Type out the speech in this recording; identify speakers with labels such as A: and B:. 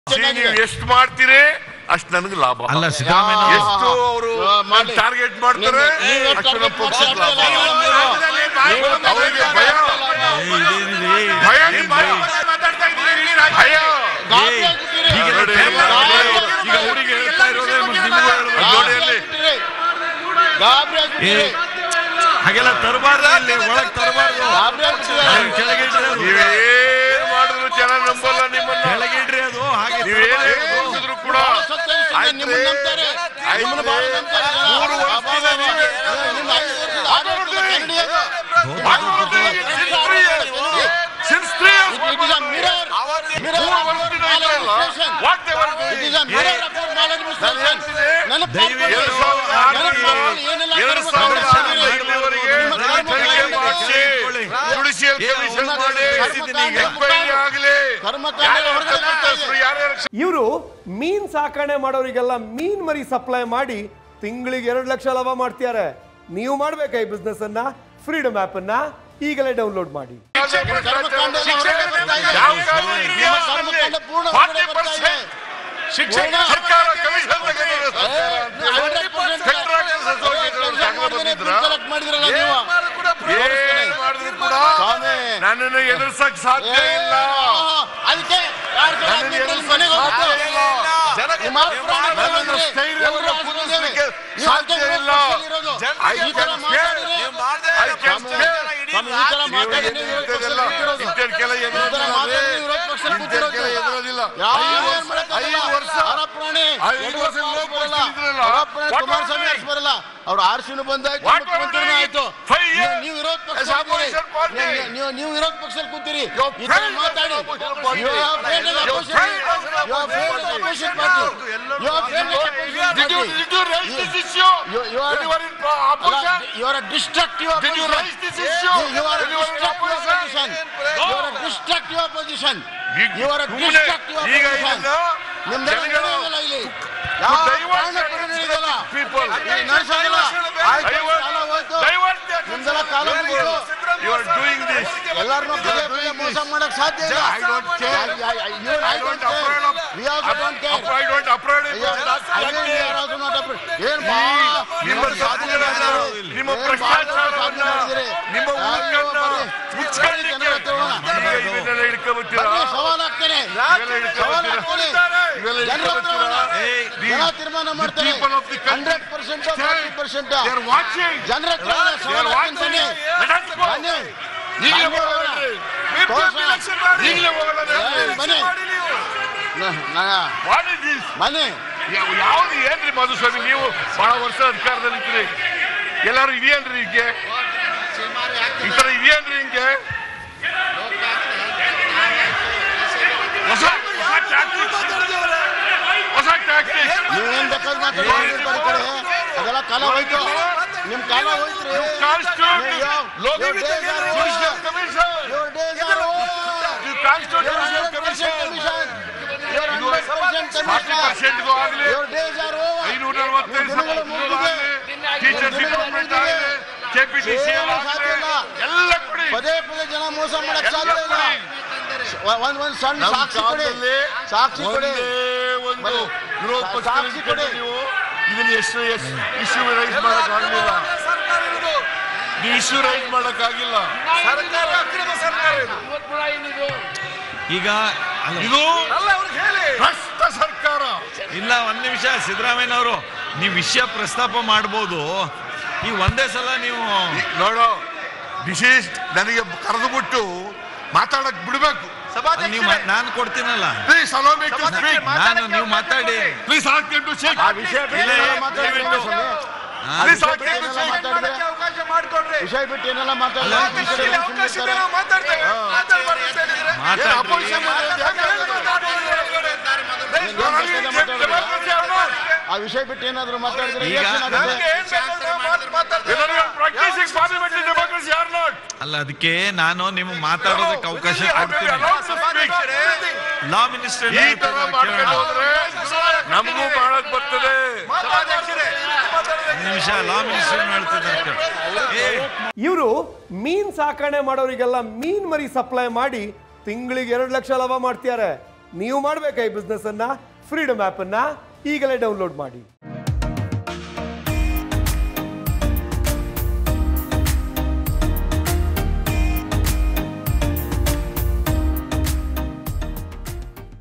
A: ನೀವು ಎಷ್ಟು ಮಾಡ್ತೀರಿ ಅಷ್ಟು ನನಗೆ ಲಾಭ
B: ಅಲ್ಲ ಸಿದ್ದರಾಮಯ್ಯ
A: ಎಷ್ಟು ಅವರು
C: ಆ, ಮಾಡಿ.
A: ಟಾರ್ಗೆಟ್ ಮಾಡ್ತಾರೆ
C: ನೀವು- ನೀವು
A: ಅಷ್ಟು ನಮ್ಮ
C: target
A: ಪಕ್ಷಕ್ಕೆ ಲಾಭ
C: ಮಾಡ್ತಾ ಇಲ್ಲ.
A: ಅವರಿಗೆ ಭಯ
B: ಇದೇನಿದೆ
A: ಭಯ ಭಯ ಭಯ
C: ಗಾಬರಿ ಆಗ್ಬಿಟ್ಟಿರಿ.
B: ಹೀಗೆಲ್ಲ
A: ನೋಡಿ,
C: ಗಾಬರಿ
A: ಈಗ ಅವರಿಗೆ ಹೇಳ್ತಾ ಇರೋದೇ ಮತ್ತೆ ನಿಮಗೂ ಹೇಳ್ಬೇಕು. ನೋಡಿ ಅಲ್ಲಿ
C: ಆಗ್ಬಿಟ್ಟಿರಿ. ಗಾಬರಿ
B: ಏ
C: ಆಗ್ಬಿಟ್ಟಿರಿ.
B: ಹಾಗೆಲ್ಲ ತರಬಾರ್ದು ಇಲ್ಲಿ ಒಳಗ್ ತರಬಾರ್ದು
C: ಗಾಬರಿ ಆಗ್ಬಿಟ್ಟಿರಿ.
B: ಕೆಳಗಿಡ್ರಿ ಅದು
A: ನೀವೇನ್ ಮಾಡಿದ್ರು ಜನ ನಂಬಲ್ಲ ನಿಮ್ಮನ್ನ
B: ಕೆಳಗಿಡ್ರಿ ಅದು ಹಾಗೆ
A: ನೀವೇನೇ
B: ತರಬಾರ್ದು.
A: ಹೇಳಿದ್ರು ಕೂಡ
C: ಸತ್ಯಾಂಶ
A: ಆಯ್ತು.
C: ನಿಮ್ಮನ್ನ ನಂಬ್ತಾರೆ.
A: ಆಯ್ತು.
C: ನಿಮ್ಮನ್ನ ಭಾಳ ನಂಬ್ತಾರೆ ಜನ.
A: ಮೂರು ವರ್ಷದಿಂದ
C: ಅಬ್ಬಾ, ಅಬ್ಬಾ,
A: ನೀವೇ-
C: ಅಬ್ಬಾ. ನಿಮ್ಮ ಐದು ವರ್ಷದ ಆಡಳಿತದ ಕನ್ನಡಿ ಅದು.
A: Since three years,
C: It is a mirror. Mirror
A: ಮೂರು
C: of your
A: ವರ್ಷದಿಂದ ಇದ್ರಲ್ಲ,
C: maladministration.
A: what they were
C: It
A: doing.
C: is a mirror of your maladministration.
A: ನಾನು ಹೇಳ್ತೀನಿ,
C: ನೆನಪು
B: ದಯವಿಟ್ಟು
C: ಮಾಡ್ಕೊಳ್ಳಿ.
A: ಎರಡು ಸಾವಿರದ ಆರರಿಂದ
C: ನೆನಪು ಮಾಡ್ಕೊಳ್ಳಿ. ಏನೆಲ್ಲ
A: ಎರಡು
C: ಕರ್ಮ
A: ಸಾವಿರದ
C: ಕಾಂಡ
A: ಆರರಿಂದ
C: ಮಾಡಿದ್ದೀರಿ.
A: ಇಲ್ಲಿವರೆಗೆ
C: ನಿಮ್ಮ ಕರ್ಮ
A: ತನಿಖೆ
C: ಕಾಂಡ
A: ಮಾಡಿಸಿ
B: ಮಾಡಿದ್ದೀರಿ.
A: ಜುಡಿಷಿಯಲ್
B: ಏ,
A: ಕಮಿಷನ್
C: ಉನ್ನತ
A: ಮಾಡಿ
C: ಕರ್ಮಕಾಂಡ
A: ಎಂಕ್ವೈರಿ ಆಗಲಿ
C: ಕರ್ಮಕಾಂಡ ಹೊರಗಡೆ ಬರ್ತಾ ಇದೆ.
A: ಯಾರ್ಯಾರು
D: ಇವರು ಮೀನ್ ಸಾಕಣೆ ಮಾಡೋರಿಗೆಲ್ಲ ಮೀನ್ ಮರಿ ಸಪ್ಲೈ ಮಾಡಿ ತಿಂಗಳಿಗೆ ಎರಡು ಲಕ್ಷ ಲಾಭ ಮಾಡ್ತಿದ್ದಾರೆ ನೀವು ಮಾಡ್ಬೇಕಾ ಈ ಬಿಸ್ನೆಸ್ ಅನ್ನ ಫ್ರೀಡಮ್ ಆಪ್ ಅನ್ನ ಈಗಲೇ ಡೌನ್ಲೋಡ್ ಮಾಡಿ
C: ಕರ್ಮಕಾಂಡ ಎಲ್ಲ ಹೊರಗಡೆ ಬರ್ತಾ ಇದೆ.
A: ಯಾವ ಕಾನೂನು ಇದೆಯಾ
C: ನಿಮ್ಮ ಕರ್ಮಕಾಂಡ ಪೂರ್ಣ ಹೊರಗಡೆ ಬರ್ತಾ ಇದೆ.
A: ಶಿಕ್ಷಣ
C: ಪೂರ್ಣ-
A: ಸರ್ಕಾರ ಕಮಿಷನ್ ತಗೊಂಡಿದೆ
C: ಏ, ನೀವು 100%
A: Contractors association ಅವ್ರು
C: ಕೆಲಸ ಮಾಡ್ದೇನೆ
A: ತಗೊಂಡ್ಬಂದಿದ್ರಾ?
C: bill collect ಮಾಡಿದ್ರಲ್ಲ ನೀವು.
A: ಏನ್ ಮಾಡಿದ್ರು ಕೂಡ
C: ಸ್ವಾಮಿ.
A: ನನ್ನನ್ನು ಎದುರಿಸಕ್ ಸಾಧ್ಯ
C: ಏ,
A: ಇಲ್ಲ
C: ಆ, ಅದಕ್ಕೆ ಯಾರ್ ಜನ
A: ನನ್ನನ್ನು
C: ನಿಮ್ಮಲ್ಲಿ
A: ಎದುರಿಸಕ್
C: ಮನೆಗೆ
A: ಸಾಧ್ಯ
C: ಹೋಗ್ತಾರೆ?
A: ಇಲ್ಲ
C: ನಿಮ್ಮ ಆಸ್ಪತ್ರೆ
A: ನನ್ನನ್ನು
C: ಬಂದ್ರೆ
A: ಸ್ಥೈರ್ಯವನ್ನು
C: ಎಲ್ಲರೂ
A: ಕುಂದಿಸ್ಲಿಕ್ಕೆ
C: ನೀವು
A: ಸಾಧ್ಯ
C: ಅದಕ್ಕೆ
A: ಇಲ್ಲ
C: ಇರೋದು.
A: I
C: ಈ ತರ
A: can
C: ಮಾತಾಡಿದ್ರೆ
A: I can
C: ಸ್ವಾಮಿ, ಸ್ವಾಮಿ, ಈ ತರ ಮಾತಾಡಿದ್ರೆ ವಿರೋಧ ಪಕ್ಷದಲ್ಲಿ ಕೂತಿರೋದು.
A: ಇಂಥವ್ರಿಗೆಲ್ಲ
C: ಈ ತರ
A: ಎದುರೋದಿಲ್ಲ
C: ಮಾತಾಡಿದ್ರೆ ವಿರೋಧ ಪಕ್ಷದಲ್ಲಿ ಕೂತಿರೋದು.
A: ಇಂಥವ್ರಿಗೆಲ್ಲ ಎದುರೋದಿಲ್ಲ
C: ಯಾರು
A: ಐದು
C: ಏನ್
A: ವರ್ಷ-
C: ಮಾಡಕ್ಕಾಗಲ್ಲ.
A: ಐದು ವರ್ಷ
C: ಹರಪ್ರಾಣಿ,
A: ಐದು
C: ಯಡಿಯೂರಪ್ಪ
A: ವರ್ಷ
C: ಆರ್ಸಿ
A: ಲೋಕ
C: ಬರಲ್ಲ.
A: ಇದ್ರಲ್ಲ.
C: ಹರಪ್ರಾಣಿ
A: What
C: ಕುಮಾರಸ್ವಾಮಿ
A: were
C: ಆರ್ಸಿ ಬರಲ್ಲ ಅವ್ರು ಆರ್ಸಿನೂ ಬಂದಾಯ್ತು
A: What were
C: ಮುಖ್ಯಮಂತ್ರಿನೂ
A: they?
C: ಆಯ್ತು
A: Five
C: ನೀವು-
A: years
C: ನೀವು ವಿರೋಧ
A: as
C: ಪಕ್ಷ
A: opposition party.
C: ನೀವು ನೀವು ವಿರೋಧ ಪಕ್ಷದಲ್ಲಿ ಕೂತೀರಿ
A: Your
C: ಈ ತರ
A: friend
C: ಮಾತಾಡಿ
A: as opposition party.
C: You have failed as
A: Your
C: opposition.
A: friend as an
C: You have failed as
A: opposition
C: opposition party. You have failed as opposition
A: Did you,
C: party.
A: did you raise this issue?
C: You- you are-
A: When you were in opposition?
C: ಅಲ್ಲ, You are a destructive
A: Did you
C: opposition.
A: raise this issue?
C: You- You are a
A: When you were in
C: destructive
A: opposition?
C: opposition. You are a destructive opposition.
A: ಈಗ-
C: You are a
A: ಸುಮ್ನೆ
C: destructive
A: ಈಗ
C: opposition.
A: ಇದನ್ನ
C: ನಿಮ್ದೆಲ್ಲ
A: ಜನಗಳು
C: ನಡೆಯೋದಿಲ್ಲ ಇಲ್ಲಿ. ಯಾವ ಕಾರಣಕ್ಕೂ ನಡೆಯೋದಿಲ್ಲ.
A: people.
C: ಇಲ್ಲಿ ನಡೆಸೋದಿಲ್ಲ. ಆಯ್ತು, ಕಾಲ ಹೋಯ್ತು.
A: Divert that.
C: ನಿಮ್ದೆಲ್ಲ ಕಾಲ ಮುಗೀತು.
A: You are doing this.
C: ಎಲ್ಲಾರ್ನೂ ಪದೇ ಪದೇ ಮೋಸ ಮಾಡಕ್ ಸಾಧ್ಯ ಇಲ್ಲ
A: I don't care.
C: I- I- I- you- I
A: I
C: don't
A: don't
C: care.
A: afraid of.
C: We also don't care.
A: I don't afraid of
C: ಅಯ್ಯೋ,
A: that.
C: ಅಯ್ಯೋ, we are also not afraid. ಏನ್ ಬಾ
A: ನಿಮ್ಮ
C: ಏನ್ ಸಾಧನೆ
A: ಸಾಧನೆಗಳನ್ನ,
C: ಮಾಡಿದ್ದೀರಿ?
A: ನಿಮ್ಮ
C: ಏನ್ ಬಾ ಸಾಧನೆ
A: ಭ್ರಷ್ಟಾಚಾರವನ್ನ,
C: ಮಾಡಿದ್ದೀರಿ?
A: ನಿಮ್ಮ
C: ಅಯ್ಯೋ,
A: ಉಳ್ಕನ್ನ
C: ಬರ್ರಿ.
A: ಮುಚ್ಕೊಳ್ಳಿಕ್ಕೆ
C: ಜನರ ಹತ್ರ ಹೋಗೋಣ.
A: ಈಗ ಇವನ್ನೆಲ್ಲ ಹಿಡ್ಕೊಂಡ್ಬಿಡ್ತೀರಾ?
C: ಬರ್ರಿ, ಸವಾಲ್ ಹಾಕ್ತೇನೆ
A: ಇವೆಲ್ಲ
C: ಸವಾಲ್
A: ಹಿಡ್ಕೊಂಡ್ಬಿಡ್ತೀರಾ?
C: ಹಾಕ್ತೇನೆ
A: ಇವೆಲ್ಲ
C: ಜನರ ಹತ್ರ
A: ಹಿಡ್ಕೊಂಡ್ಬಿಡ್ತೀರಾ?
C: ಹೋಗೋಣ.
B: ಏಯ್,
C: ಜನ ತೀರ್ಮಾನ ಮಾಡ್ತಾರೆ
A: people of the country
C: hundred percent forty percent
A: They are watching.
C: ಜನರ ಹತ್ರ ಹೋಗೋಣ,
A: They
C: ಸವಾಲ್
A: are
C: ಹಾಕ್ತೀನಿ
A: watching.
C: ಬನ್ನಿ.
A: Let us go.
C: ಬನ್ನಿ.
A: ಈಗಲೇ
C: ಬನ್ನಿ
A: ಹೋಗೋಣ.
C: ಹೋಗೋಣ. ತೋರ್ಸೋಣ.
A: ಈಗಲೇ ಹೋಗೋಣ.
C: ಏ, ಬನ್ನಿ. ನ- ನ-
A: What is this?
C: ಬನ್ನಿ
A: ಯಾವ- ಯಾವ್ದು ಏನ್ರಿ ಮಧುಸ್ವಾಮಿ ನೀವು ಬಹಳ ವರ್ಷ ಅಧಿಕಾರದಲ್ಲಿ ಇದ್ರಿ ಎಲ್ಲಾರು ಇದೆಯೇನ್ರಿ ಹಿಂಗೆ ಈ ತರ ಇದೆಯೇನ್ರಿ ಹಿಂಗೆ ಹೊಸ ಹೊಸ tactics. ಹೊಸ tactics.
C: ನೀವೇನ್ ಬೇಕಾದ್ರೆ ಮಾತಾಡಿ ಕಡೆ ಅದೆಲ್ಲ ಕಾಲ ಹೋಯ್ತು ನಿಮ್ ಕಾಲ ಹೋಯ್ತ್ರಿ
A: You constitute
C: You have-
A: local
C: your days are over.
A: judicial commission.
C: Your days are over.
A: You constitute
C: Your
A: judicial
C: 100%
A: commission.
C: commission. Your
A: ಇದು
C: 100%
A: ಫಾರ್ಟಿ
C: commission.
A: ಪರ್ಸೆಂಟ್ಗೂ ಆಗಲಿ
C: Your days are over.
A: ಐನೂರ ನಲವತ್ತೈದು
C: ದಿನಗಳು ಮುಗಿದಿದೆ.
A: ಟೀಚರ್ಸ್
C: ದಿನಗಳು
A: ಡಿಪಾರ್ಟ್ಮೆಂಟ್
C: ಮುಗಿದಿದೆ.
A: ಆಗಲಿ ಕೆಪಿಟಿಸಿ
C: ಏನು ಸಾಧ್ಯ ಇಲ್ಲ.
A: ಎಲ್ಲ ಕೊಡಿ
C: ಪದೇ ಪದೇ ಜನ ಮೋಸ ಮಾಡಕ್
A: ಎಲ್ಲ
C: ಸಾಧ್ಯ ಇಲ್ಲ
A: ಕೊಡಿ.
C: ಒಂದ್ ಒಂದ್ ಸಣ್ಣ
A: ನಮ್ಮ
C: ಸಾಕ್ಷಿ ಕೊಡಿ
A: ಕಾಲದಲ್ಲಿ
C: ಸಾಕ್ಷಿ ಕೊಡಿ
A: ಒಂದೇ ಒಂದು
C: ಬನ್ನಿ.
A: ವಿರೋಧ
C: ಸಾ-
A: ಪಕ್ಷದಲ್ಲಿ
C: ಸಾಕ್ಷಿ ಕೊಡಿ.
A: ನೀವು ಇದನ್ನ ಎಷ್ಟು ಇಶ್ಯೂ ರೈಸ್ ಮಾಡಕ್ ಆಗಲಿಲ್ಲ ನೀವು ಇಶ್ಯೂ ರೈಸ್ ಮಾಡಕ್ ಆಗಿಲ್ಲ
B: ಈಗ ಅಲ್ಲ,
A: ಇದು ಭ್ರಷ್ಟ ಸರ್ಕಾರ
B: ಇಲ್ಲ ಒಂದ್ ನಿಮಿಷ ಸಿದ್ದರಾಮಯ್ಯ ಅವರು ನೀವು ವಿಷಯ ಪ್ರಸ್ತಾಪ ಮಾಡ್ಬೋದು ಈ ಒಂದೇ ಸಲ ನೀವು
A: ಈ- ನೋಡು ವಿಶೇಷ ನನಗೆ ಕರೆದು ಬಿಟ್ಟು ಮಾತಾಡಕ್ ಬಿಡ್ಬೇಕು
B: ನೀವು ಮಾ- ನಾನು ಕೊಡ್ತೀನಲ್ಲ
A: please allow me to speak
B: ನಾನು ನೀವು ಮಾತಾಡಿ
A: please ask him to speak
C: ಆ ವಿಷಯ ಬಿಟ್ಟು
B: ಇಲ್ಲ,
C: ಏನೆಲ್ಲ
B: ಇಲ್ಲ,
C: ಮಾತಾಡಿದ್ರೆ
B: ದಯವಿಟ್ಟು.
C: ಸ್ವಾಮಿ?
B: ಹಾ?
C: ಆ
A: Please
C: ವಿಷಯ
A: ಆಸ್ಕ್
C: ಬಿಟ್ಟು
A: ಹಿಮ್ ಟು
C: ಏನೆಲ್ಲ
A: ಸ್ಪೀಕ್
C: ಮಾತಾಡಿದ್ರೆ ವಿಷಯ ಬಿಟ್ಟು ಏನೆಲ್ಲ ಮಾತಾಡಿದ್ರೆ
B: ಅಲ್ಲ,
C: ಈ ಕಡೆ
B: ವಿಷಯ-
C: ಸುಮ್ನೆ ಇರ್ತಾರೆ.
B: ಮಾತಾಡ್ರಿ
C: ಅಪೋಸಿಷನ್ ಮಾಡೋದು ಯಾಕೆ? ಏನ್ ಬೇಕಾದ್ರೆ ಮಾತಾಡೋದು? ಆ ವಿಷಯ ಬಿಟ್ಟು ಏನಾದ್ರು ಮಾತಾಡಿದ್ರೆ
B: ಈಗ-
C: reaction ಆಗುತ್ತೆ.
A: Practising parliamentary democracy are not
B: ಅಲ್ಲ ಅದಕ್ಕೆ ನಾನು ನಿಮ್ಗೆ ಮಾತಾಡೋದಕ್ಕೆ ಅವಕಾಶ ಕೊಡ್ತೀನಿ ಲಾ ಮಿನಿಸ್ಟರ್
A: ಈ ತರ ಮಾಡ್ಕೊಂಡು ಹೋದ್ರೆ ನಮಗೂ ಮಾಡಕ್ ಬರ್ತದೆ
B: ನಿಮಿಷ ಲಾ ಮಿನಿಸ್ಟರ್ ಹೇಳ್ತಿದ್ದಾರೆ ಏ
D: ಇವರು ಮೀನ್ ಸಾಕಣೆ ಮಾಡೋರಿಗೆಲ್ಲ ಮೀನ್ ಮರಿ ಸಪ್ಲೈ ಮಾಡಿ ತಿಂಗಳಿಗೆ ಎರಡು ಲಕ್ಷ ಲಾಭ ಮಾಡ್ತಿದ್ದಾರೆ ನೀವು ಮಾಡಬೇಕಾ ಈ ಬಿಸ್ನೆಸ್ ಅನ್ನ ಫ್ರೀಡಮ್ ಆ್ಯಪನ್ನು ಈಗಲೇ ಡೌನ್ಲೋಡ್ ಮಾಡಿ